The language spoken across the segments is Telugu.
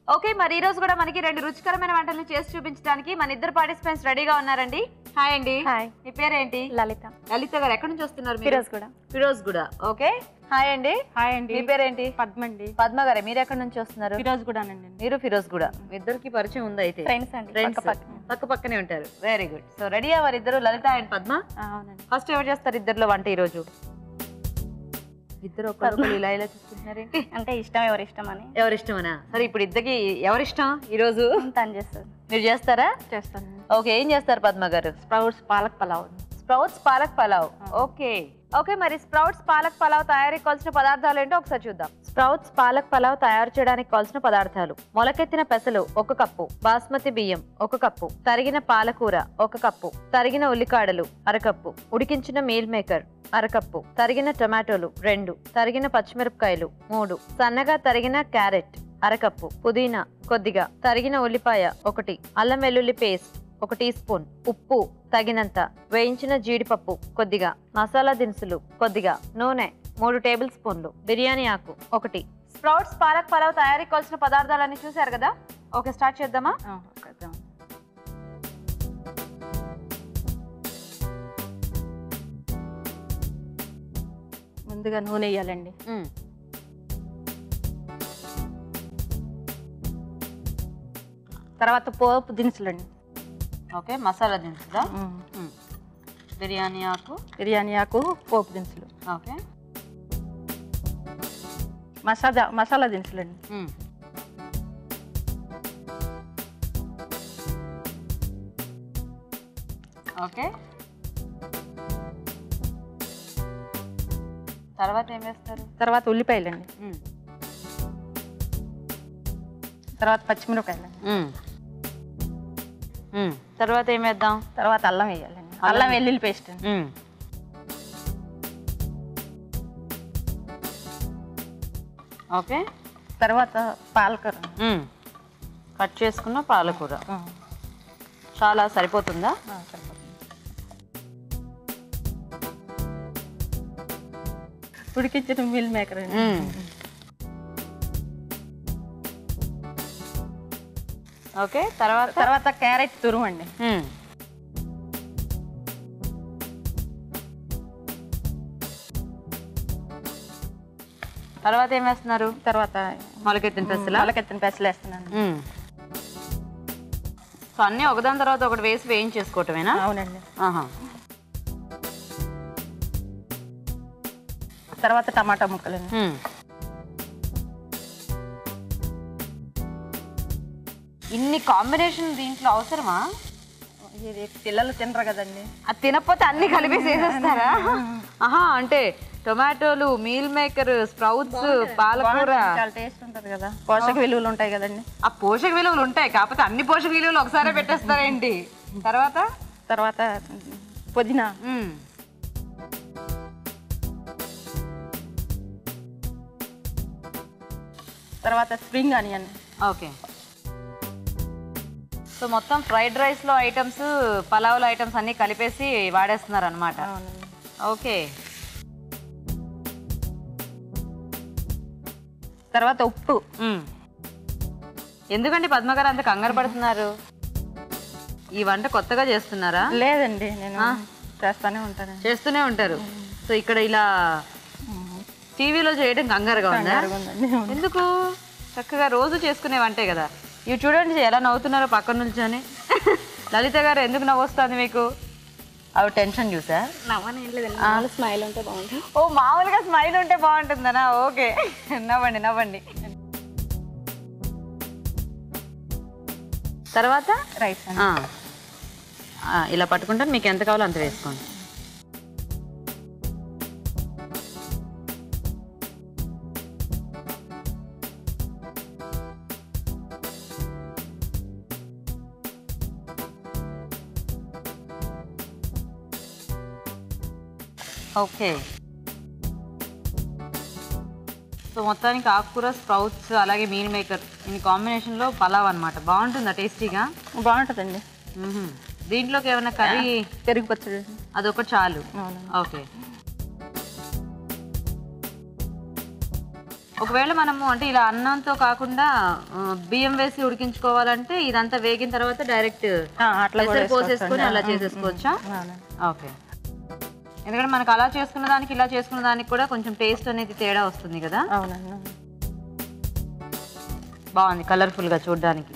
ఓకే మరి ఈ రోజు కూడా మనకి రెండు రుచికరమైన వంటలను చేసి చూపించడానికి మన ఇద్దరు పార్టిసిపెంట్స్ రెడీగా ఉన్నారండి హాయ్ అండి హాయ్ మీ పేరేంటి లలిత లలిత గారు ఎక్కడి నుంచి వస్తున్నారు మీరు? ఫిరోజ్ కూడా ఫిరోజ్ కూడా ఓకే హాయ్ అండి హాయ్ అండి మీ పేరేంటి పద్మండి పద్మ గారే మీరు ఎక్కడి నుంచి వస్తున్నారు ఫిరోజ్ కూడానండి మీరు ఫిరోజ్ కూడా మీ ఇద్దరికి పరిచయం ఉంది అయితే ఫ్రెండ్స్ అండి ఫ్రెండ్స్ పక్క పక్కనే. పక్క పక్కనే ఉంటారు వెరీ గుడ్ సో రెడీయా వారి ఇద్దరు లలిత అండ్ పద్మ ఆ, అవునండి ఫస్ట్ ఎవరు చేస్తారు ఇద్దరిలో వంట ఈ రోజు ఇద్దరు ఒకరు ఇలా ఇలా చూసుకుంటున్నారేంటి అంటే ఇష్టం ఎవరి ఇష్టం అని ఎవరి ఇష్టమనా సరే ఇప్పుడు ఇద్దరికి ఎవరి ఇష్టం ఈ రోజు తను చేస్తారు మీరు చేస్తారా చేస్తాను ఓకే ఏం చేస్తారు Padma garu sprouts palak pulao sprouts palak pulao okay okay మరి స్ప్రౌట్స్ పాలక్ పలావ్ తయారీకి కావాల్సిన పదార్థాలు ఏంటో ఒకసారి చూద్దాం స్ప్రౌట్స్ పాలక్ పలావ్ తయారు చేయడానికి కావాల్సిన పదార్థాలు మొలకెత్తిన పెసలు ఒక కప్పు బాస్మతి బియ్యం ఒక కప్పు తరిగిన పాలకూర ఒక కప్పు తరిగిన ఉల్లికాడలు అరకప్పు ఉడికించిన మీల్ మేకర్ అరకప్పు తరిగిన టొమాటోలు రెండు తరిగిన పచ్చిమిరపకాయలు మూడు సన్నగా తరిగిన క్యారెట్ అరకప్పు పుదీనా కొద్దిగా తరిగిన ఉల్లిపాయ ఒకటి అల్లం వెల్లుల్లి పేస్ట్ ఒక టీ స్పూన్ ఉప్పు తగినంత వేయించిన జీడిపప్పు కొద్దిగా మసాలా దినుసులు కొద్దిగా నూనె మూడు టేబుల్ స్పూన్లు బిర్యానీ ఆకు ఒకటి స్ప్రౌట్స్ పాలక్ పలావ్ తయారీ కావాల్సిన పదార్థాలన్నీ చూశారు కదా ఓకే స్టార్ట్ చేద్దామా ఆ, చేద్దాం. ముందుగా నూనె వేయాలండి తర్వాత పోపు దినుసులండి ఓకే మసాలా దినుసులా ఉమ్. బిర్యానీ ఆకు బిర్యానీ ఆకు పోపు దినుసులు ఓకే మసాలా మసాలా దినుసులండి ఓకే తర్వాత ఏం వేస్తారు తర్వాత ఉల్లిపాయలండి తర్వాత పచ్చిమిరపకాయలండి తర్వాత ఏం వేద్దాం తర్వాత అల్లం వేయాలండి అల్లం వెల్లుల్లి పేస్ట్ అండి ఓకే తర్వాత పాలకూర కట్ చేసుకున్న పాలకూర ఆ, చాలా సరిపోతుందా ఆ, సరిపోతుంది. ఉడికించిన మిల్ మేకర్ అండి ఓకే తర్వాత తర్వాత క్యారెట్ తురుము అండి మ్మ్. తర్వాత ఏం వేస్తున్నారు తర్వాత మొలకెత్తిన పెసలా మొలకెత్తిన పెసలు వేస్తున్నాను మ్మ్. సో అన్నీ ఒకదాని తర్వాత ఒకటి వేసి వేయించేసుకోవటమేనా అవునండి ఆహా తర్వాత టమాటా ముక్కలండి మ్మ్. ఇన్ని కాంబినేషన్ దీంట్లో అవసరమా ఇది పిల్లలు తినరు కదండి అది తినకపోతే అన్ని కలిపేసి వేసేస్తారా ఆహా అంటే టొమాటోలు మీల్ మేకర్ స్ప్రౌట్స్ పాలకూర చాలా టేస్ట్ ఉంటుంది కదా పోషక విలువలు ఉంటాయి కదండి ఆ పోషక విలువలు ఉంటాయి కాకపోతే అన్ని పోషక విలువలు ఒకసారి పెట్టేస్తారేంటి తర్వాత తర్వాత పుదీనా మ్మ్. తర్వాత స్ప్రింగ్ ఆనియన్ ఓకే సో మొత్తం ఫ్రైడ్ రైస్లో ఐటమ్స్ పలావుల ఐటమ్స్ అన్నీ కలిపేసి వాడేస్తున్నారు అనమాట అవునండి ఓకే తర్వాత ఉప్పు మ్మ్. ఎందుకండి పద్మగారు అంత కంగారు పడుతున్నారు ఈ వంట కొత్తగా చేస్తున్నారా లేదండి నేను చేస్తానే ఉంటాను చేస్తూనే ఉంటారు సో ఇక్కడ ఇలా టీవీలో చేయడం కంగారుగా ఉందా ఉందండి ఎందుకు చక్కగా రోజు చేసుకునే వంటే కదా ఇవి చూడండి ఎలా నవ్వుతున్నారో పక్కన నుంచొని లలిత గారు ఎందుకు నవ్వొస్తుంది మీకు అవి టెన్షన్ చూసా నాలుగు స్మైల్ ఉంటే బాగుంటుంది ఓ మామూలుగా స్మైల్ ఉంటే బాగుంటుందనా ఓకే నవ్వండి నవ్వండి తర్వాత రైస్ ఆ. ఆ, ఇలా పట్టుకుంటాను మీకు ఎంత కావాలో అంత వేసుకోండి ఓకే సో మొత్తానికి ఆకుకూర స్ప్రౌట్స్ అలాగే మీల్ మేకర్ ఈ కాంబినేషన్లో పలావ్ అనమాట బాగుంటుందా టేస్టీగా బాగుంటుందండి మ్మ్హ. దీంట్లోకి ఏమైనా కర్రీ పెరుగు పచ్చడి అదొకటి చాలు అవునండి ఓకే ఒకవేళ మనము అంటే ఇలా అన్నంతో కాకుండా ఆ, బియ్యం వేసి ఉడికించుకోవాలంటే ఇదంతా వేగిన తర్వాత డైరెక్ట్ ఆ, అట్లా కూడా ఎసరు పోసేసుకొని అలా చేసేసుకోవచ్చా అవునండి. ఓకే ఎందుకంటే మనకు అలా చేసుకున్న దానికి ఇలా చేసుకున్న దానికి కూడా కొంచెం టేస్ట్ అనేది తేడా వస్తుంది కదా అవునండి బాగుంది కలర్ఫుల్ గా చూడడానికి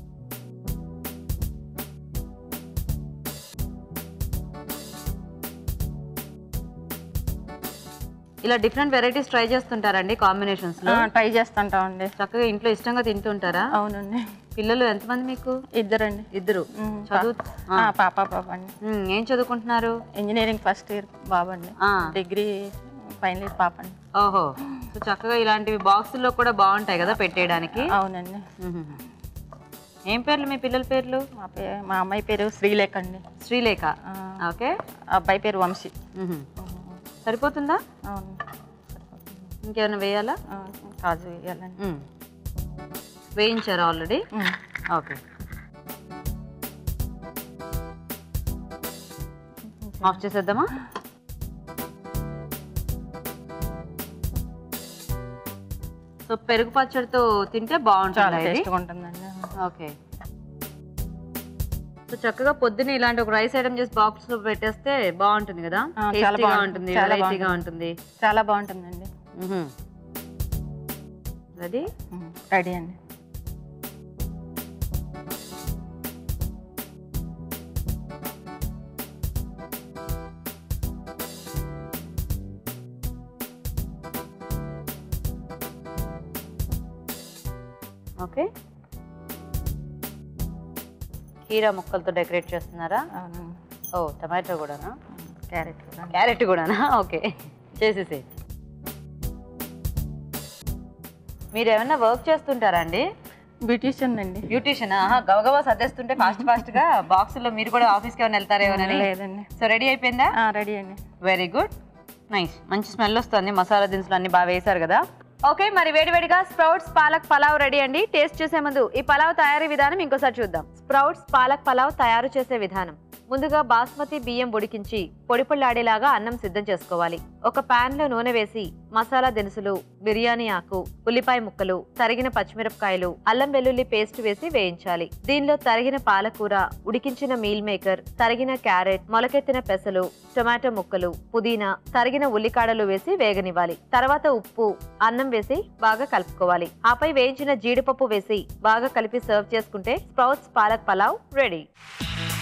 ఇలా డిఫరెంట్ వెరైటీస్ ట్రై చేస్తుంటారండి కాంబినేషన్స్ లో ట్రై చేస్తుంటామండి చక్కగా ఇంట్లో ఇష్టంగా తింటుంటారా అవునండి పిల్లలు ఎంతమంది మీకు ఇద్దరండి ఇద్దరు ఉమ్, చదువు ఆ, పాప పాప అండి ఉమ్, ఏం చదువుకుంటున్నారు ఇంజనీరింగ్ ఫస్ట్ ఇయర్ బాబండి ఆ, డిగ్రీ ఫైనల్ ఇయర్ పాప అండి ఓహో సో చక్కగా ఇలాంటివి బాక్సుల్లో కూడా బాగుంటాయి కదా పెట్టేయడానికి అవునండి ఉహుహు. ఏం పేర్లు మీ పిల్లల పేర్లు మా పే మా అమ్మాయి పేరు శ్రీలేఖ అండి శ్రీలేఖ ఆ, ఓకే అబ్బాయి పేరు వంశీ ఉహు. సరిపోతుందా అవును ఇంకేమైనా వేయాలా ఆ, కాజు వేయాలండి ఉమ్. వేయించారా ఆల్రెడీ ఉమ్. ఓకే ఆఫ్ చేసేద్దామా సో పెరుగు పచ్చడితో తింటే చాలా బాగుంటుంది ఇది టేస్ట్గా ఉంటుందండి ఓకే సో చక్కగా పొద్దున్న ఇలాంటి ఒక రైస్ ఐటమ్ చేసి బాక్స్ లో పెట్టేస్తే బాగుంటుంది కదా ఆ, చాలా టేస్టీగా బాగుంటుంది. ఉంటుంది చాలా వెరైటీగా ఉంటుంది చాలా బాగుంటుందండి రెడీ ఉమ్, రెడీ అండి ఓకే కీరా ముక్కలతో డెకరేట్ చేస్తున్నారా అవును ఓ టమాటో కూడానా క్యారెట్ కూడా క్యారెట్ కూడానా ఓకే చేసేసి మీరు ఏమైనా వర్క్ చేస్తుంటారా అండి బ్యూటీషియన్ అండి బ్యూటిషియన్ గబగబా సర్దేస్తుంటే ఫాస్ట్ ఫాస్ట్ గా బాక్స్ లో మీరు కూడా ఆఫీస్కి ఏమైనా వెళ్తారేమోనని లేదండి సో రెడీ అయిపోయిందా రెడీ అండి వెరీ గుడ్ నైస్ మంచి స్మెల్ వస్తుంది మసాలా దినుసులు అన్ని బాగా వేశారు కదా ఓకే మరి వేడివేడిగా స్ప్రౌట్స్ పాలక్ పలావ్ రెడీ అండి టేస్ట్ చేసే ముందు ఈ పలావ్ తయారీ విధానం ఇంకోసారి చూద్దాం స్ప్రౌట్స్ పాలక్ పలావ్ తయారు చేసే విధానం ముందుగా బాస్మతి బియ్యం ఉడికించి పొడిపొళ్ళాడేలాగా అన్నం సిద్ధం చేసుకోవాలి ఒక పాన్ లో నూనె వేసి మసాలా దినుసులు బిర్యానీ ఆకు ఉల్లిపాయ ముక్కలు తరిగిన పచ్చిమిరపకాయలు అల్లం వెల్లుల్లి పేస్ట్ వేసి వేయించాలి దీనిలో తరిగిన పాలకూర ఉడికించిన మీల్ మేకర్ తరిగిన క్యారెట్ మొలకెత్తిన పెసలు టొమాటో ముక్కలు పుదీనా తరిగిన ఉల్లికాడలు వేసి వేగనివ్వాలి తర్వాత ఉప్పు అన్నం వేసి బాగా కలుపుకోవాలి ఆపై వేయించిన జీడిపప్పు వేసి బాగా కలిపి సర్వ్ చేసుకుంటే స్ప్రౌట్స్ పాలక్ పలావ్ రెడీ